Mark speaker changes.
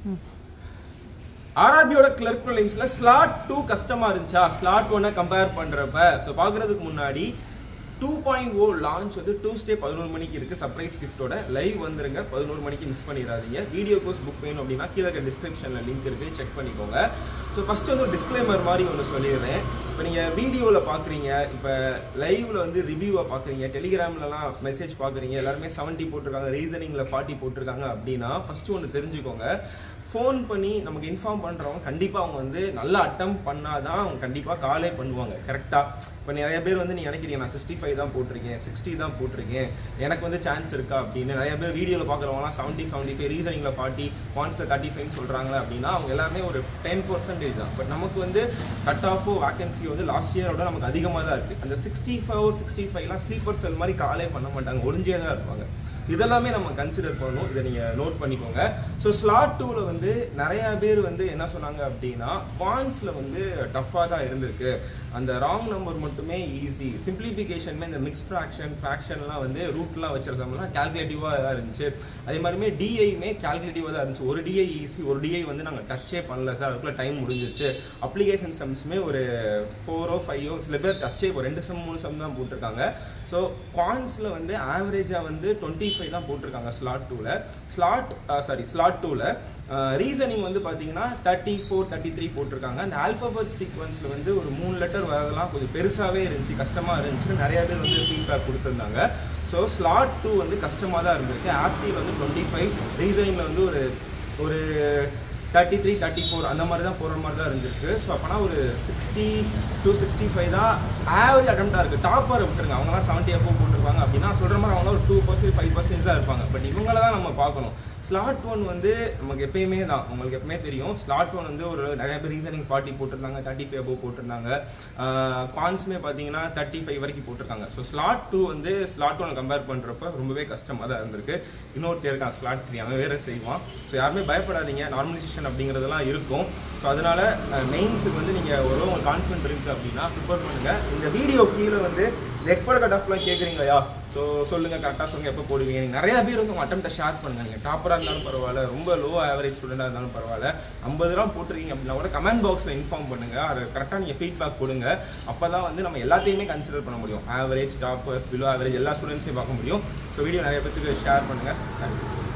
Speaker 1: ஆர்ஆர்பியோட clerk ப்ரிலிம்ஸ்ல slot two கஷ்டமா இருந்துச்சா ஸ்லாட் ஒன்னை கம்பேர் பண்றப்ப ஸோ பார்க்கறதுக்கு முன்னாடி டூ பாயிண்ட் ஓ லான்ச் வந்து டூஸ்டே பதினோரு மணிக்கு இருக்கு சர்ப்ரைஸ் கிஃப்ட்டோட லைவ் வந்துருங்க பதினோரு மணிக்கு மிஸ் பண்ணிடாதீங்க வீடியோ கோர்ஸ் புக் வேணும் அப்படின்னா கீழே இருக்க டிஸ்கிரிப்ஷனில் லிங்க் இருக்கு செக் பண்ணிக்கோங்க ஸோ ஃபர்ஸ்ட் வந்து ஒரு டிஸ்க்ளைமர் மாதிரி ஒன்று சொல்லிடுறேன் இப்போ நீங்கள் வீடியோவில் பார்க்குறீங்க இப்போ லைவ்ல வந்து ரிவ்யூவை பார்க்குறீங்க டெலிகிராம்லலாம் மெசேஜ் பார்க்குறீங்க எல்லாருமே செவன்ட்டி போட்டிருக்காங்க ரீசனிங்கில் ஃபார்ட்டி போட்டிருக்காங்க அப்படின்னா ஃபர்ஸ்ட் ஒன்று தெரிஞ்சுக்கோங்க ஃபோன் பண்ணி நமக்கு இன்ஃபார்ம் பண்ணுறவங்க கண்டிப்பாக அவங்க வந்து நல்லா அட்டம் பண்ணாதான் அவங்க கண்டிப்பாக காலே பண்ணுவாங்க கரெக்டாக இப்போ நிறைய பேர் வந்து நீ நினைக்கிறீங்க நான் சிக்ஸ்டி ஃபைவ் தான் போட்டிருக்கேன் சிக்ஸ்டி தான் போட்டிருக்கேன் எனக்கு வந்து சான்ஸ் இருக்கா அப்படின்னு நிறைய பேர் வீடியோவில் பார்க்குறவங்களாம் செவன்ட்டி செவன்ட்டி ஃபைவ் ரீசனிங்கில் ஃபார்ட்டி பாயிண்ட்ஸில் தேர்ட்டி ஃபைவ் சொல்கிறாங்க அப்படின்னா அவங்க எல்லாருமே ஒரு டென் பர்சன்டேஜ் தான் பட் நமக்கு வந்து கட் ஆஃபோ வேகன்சி வந்து லாஸ்ட் இயரோட நமக்கு அதிகமாக தான் இருக்குது அந்த சிக்ஸ்டி ஃபைவ் சிக்ஸ்டி ஃபைவ்லாம் ஸ்லீப்பர் செல் மாதிரி காலே பண்ண மாட்டாங்க ஒளிஞ்சே தான் இருப்பாங்க இதெல்லாமே நம்ம கன்சிடர் பண்ணணும் இதை நீங்கள் நோட் பண்ணிக்கோங்க ஸோ ஸ்லாட் டூவில் வந்து நிறைய பேர் வந்து என்ன சொன்னாங்க அப்படின்னா பாயிண்ட்ஸில் வந்து டஃப்பாக தான் இருந்திருக்கு அந்த ராங் நம்பர் மட்டுமே ஈஸி சிம்பிளிஃபிகேஷனுமே இந்த மிக்ஸ் ஃப்ராக்ஷன் ஃப்ராக்ஷன்லாம் வந்து ரூட்லாம் வச்சிருந்தோம்னா கால்குலேட்டிவாக தான் இருந்துச்சு அதே மாதிரிமே டிஐமே கால்குலேட்டிவாக தான் இருந்துச்சு ஒரு டிஐ ஈஸி ஒரு டிஐ வந்து நாங்கள் டச்சே பண்ணல சார் அதுக்குள்ளே டைம் முடிஞ்சிருச்சு அப்ளிகேஷன் சம்ஸுமே ஒரு ஃபோரோ ஃபைவோ சில பேர் டச்சே இப்போ ரெண்டு சம் மூணு சம் தான் போட்டிருக்காங்க ஸோ காயின்ஸில் வந்து ஆவரேஜாக வந்து டுவெண்ட்டி ஃபைவ் தான் போட்டிருக்காங்க ஸ்லாட் டூவில் ஸ்லாட் சாரி ஸ்லாட் டூவில் ரீசனிங் வந்து பார்த்தீங்கன்னா தேர்ட்டி ஃபோர் தேர்ட்டி த்ரீ போட்டிருக்காங்க அந்த ஆல்ஃபபெட் சீக்வன்ஸில் வந்து ஒரு மூணு லெட்டர் வரதெல்லாம் கொஞ்சம் பெருசாகவே இருந்துச்சு கஷ்டமாக இருந்துச்சு நிறைய பேர் வந்து ஃபீட்பேக் கொடுத்துருந்தாங்க ஸோ ஸ்லாட் டூ வந்து கஷ்டமாக தான் இருந்திருக்கு ஆப்டியில் வந்து டுவெண்ட்டி ஃபைவ் ரீசனிங்கில் வந்து ஒரு ஒரு தேர்ட்டி த்ரீ தேர்ட்டி ஃபோர் அந்த மாதிரி தான் போகிற மாதிரி தான் இருந்திருக்கு ஸோ அப்போனா ஒரு சிக்ஸ்டி டு சிக்ஸ்டி ஃபைவ் தான் ஆவரேஜ் அட்டம்ப்டாக இருக்குது டாப்பர் விட்டுருங்க அவங்கலாம் செவன்ட்டி அப்போ போட்டிருப்பாங்க அப்படின்னா சொல்கிற மாதிரி அவங்களாம் ஒரு டூ பர்சன்ட் ஃபைவ் பர்சன்டேஜ் தான் இருப்பாங்க பட் இவங்கள தான் நம்ம பார்க்கணும் ஸ்லாட் ஒன் வந்து நமக்கு எப்பயுமே தான் உங்களுக்கு எப்பவுமே தெரியும் ஸ்லாட் ஒன் வந்து ஒரு நிறைய பேர் ரீசனிங் ஃபார்ட்டி போட்டிருந்தாங்க தேர்ட்டி ஃபைவ் அபோவ் போட்டிருந்தாங்க கான்ஸுமே பார்த்தீங்கன்னா தேர்ட்டி ஃபைவ் வரைக்கும் போட்டிருக்காங்க ஸோ ஸ்லாட் டூ வந்து ஸ்லாட் ஒன் கம்பேர் பண்ணுறப்ப ரொம்பவே கஷ்டமாக தான் இருந்திருக்கு இன்னொருத்தர் இருக்கான் ஸ்லாட் த்ரீ அவன் வேறு செய்வான் ஸோ யாருமே பயப்படாதீங்க நார்மலைசேஷன் அப்படிங்கிறதெல்லாம் இருக்கும் ஸோ அதனால் மெயின்ஸுக்கு வந்து நீங்கள் ஒரு உங்களுக்கு கான்ஃபிடென்ட் இருக்குது அப்படின்னா ப்ரிப்பேர் பண்ணுங்கள் இந்த வீடியோ கீழே வந்து இந்த எக்ஸ்பர்ட் கட் ஆஃப்லாம் கேட்குறீங்களா ஸோ சொல்லுங்கள் கரெக்டாக சொல்லுங்கள் எப்போ போடுவீங்க நீங்கள் நிறைய பேர் வந்து உங்கள் அட்டம்ப்டை ஷேர் பண்ணுங்கள் நீங்கள் டாப்பராக இருந்தாலும் பரவாயில்ல ரொம்ப லோ ஆவரேஜ் ஸ்டூடெண்டாக இருந்தாலும் பரவாயில்ல ஐம்பது ரூபா போட்டிருக்கீங்க அப்படின்னா கூட கமெண்ட் பாக்ஸில் இன்ஃபார்ம் பண்ணுங்கள் அதை கரெக்டாக நீங்கள் ஃபீட்பேக் கொடுங்க அப்போ தான் வந்து நம்ம எல்லாத்தையுமே கன்சிடர் பண்ண முடியும் ஆவரேஜ் டாப்பர்ஸ் பிலோ ஆவரேஜ் எல்லா ஸ்டூடெண்ட்ஸையும் பார்க்க முடியும் ஸோ வீடியோ நிறைய பேருக்கு ஷேர் பண்ணுங்கள் தேங்க்யூ